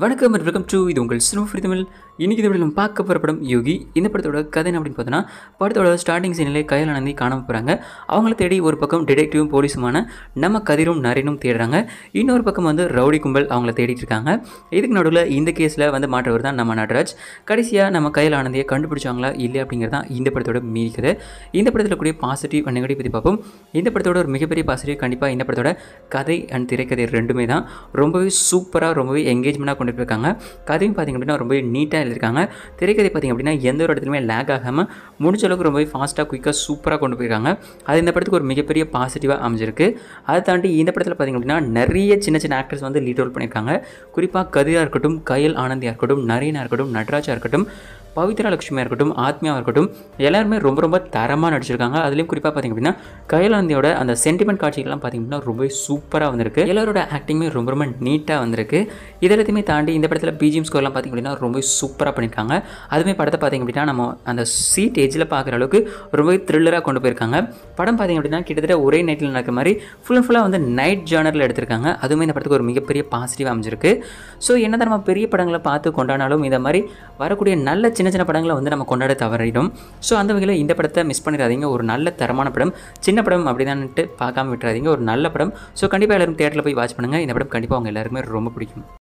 வணக்கம் and welcome to இது உங்கள் ஸ்னோ ஃப்ரீ தமிழ் இன்னைக்கு இந்த வீடியோ நம்ம பார்க்க போகிற படம் யோகி இந்த படத்தோட கதை என்ன அப்படின்னு பார்த்தோன்னா படத்தோட ஸ்டார்டிங் சீனிலே கையாலானந்தி காணாம போகிறாங்க அவங்கள தேடி ஒரு பக்கம் டிடெக்டிவும் போலீஸுமான நம்ம கதிரும் நரினும் தேடுறாங்க இன்னொரு பக்கம் வந்து ரவுடி கும்பல் அவங்கள தேடிட்டு இருக்காங்க இதுக்கு நடுவில் இந்த கேஸில் வந்து மாற்றவர் தான் நம்ம நடராஜ் கடைசியாக நம்ம கையில் ஆனந்தியை கண்டுபிடிச்சாங்களா இல்லை அப்படிங்கிறது தான் இந்த படத்தோட மீதிக்குது இந்த படத்தில் கூடிய பாசிட்டிவ் அண்ட் நெகட்டிவ் பற்றி பார்ப்போம் இந்த படத்தோட ஒரு மிகப்பெரிய பாசிட்டிவ் கண்டிப்பாக இந்த படத்தோட கதை அண்ட் திரைக்கதை ரெண்டுமே தான் ரொம்பவே சூப்பராக ரொம்பவே எங்கேஜ்மெண்ட்டாக கொண்டு போயிருக்காங்க கதையும் பார்த்திங்க அப்படின்னா ரொம்பவே நீட்டாக எழுதியிருக்காங்க திரைக்கதை பார்த்திங்க அப்படின்னா எந்த ஒரு இடத்துலையுமே லேக் ஆகாமல் முடிஞ்ச அளவுக்கு ரொம்பவே ஃபாஸ்ட்டாக குயிக்காக சூப்பராக கொண்டு போயிருக்காங்க அது இந்த படத்துக்கு ஒரு மிகப்பெரிய பாசிட்டிவாக அமைஞ்சிருக்கு அதை தாண்டி இந்த படத்தில் பார்த்திங்க அப்படின்னா நிறைய சின்ன சின்ன ஆக்டர்ஸ் வந்து லீட் ரோல் பண்ணியிருக்காங்க குறிப்பாக கதிராக இருக்கட்டும் கயல் ஆனந்தியாக இருக்கட்டும் நரீனா இருக்கட்டும் நட்ராஜாக இருக்கட்டும் பவித்ரா லட்சுமியாக இருக்கட்டும் ஆத்மியாவாக இருக்கட்டும் எல்லாருமே ரொம்ப ரொம்ப தரமாக நடிச்சிருக்காங்க அதுலேயும் குறிப்பாக பார்த்திங்க அப்படின்னா கைலாந்தியோட அந்த சென்டிமெண்ட் காட்சிகள்லாம் பார்த்திங்க அப்படின்னா ரொம்பவே சூப்பராக வந்திருக்கு எல்லாரோட ஆக்டிங்குமே ரொம்ப ரொம்ப நீட்டாக வந்திருக்கு இதெல்லாத்தையுமே தாண்டி இந்த படத்தில் பிஜிஎம் ஸ்கோர்லாம் பார்த்திங்க அப்படின்னா ரொம்ப சூப்பராக பண்ணியிருக்காங்க அதுவுமே படத்தை பார்த்திங்க அப்படின்னா நம்ம அந்த சீட் ஏஜில் பார்க்குற அளவுக்கு ரொம்பவே த்ரில்லராக கொண்டு போயிருக்காங்க படம் பார்த்திங்க அப்படின்னா கிட்டத்தட்ட ஒரே நைட்டில் நடக்கிற மாதிரி ஃபுல் அண்ட் ஃபுல்லாக வந்து நைட் ஜேர்னரில் எடுத்திருக்காங்க அதுவுமே இந்த படத்துக்கு ஒரு மிகப்பெரிய பாசிட்டிவ் அமைஞ்சிருக்கு ஸோ என்ன நம்ம பெரிய படங்களை பார்த்து கொண்டாடினாலும் இந்த மாதிரி வரக்கூடிய நல்ல சின்ன சின்ன படங்களை வந்து நம்ம கொண்டாட தவறிடும் ஸோ அந்த வகையில் இந்த படத்தை மிஸ் பண்ணிடாதீங்க ஒரு நல்ல தரமான படம் சின்ன படம் அப்படிதான்ட்டு பார்க்காம விட்டுறாதீங்க ஒரு நல்ல படம் ஸோ கண்டிப்பாக எல்லாரும் தேட்டரில் போய் வாட்ச் பண்ணுங்கள் இந்த படம் கண்டிப்பாக அவங்க எல்லாருக்குமே ரொம்ப பிடிக்கும்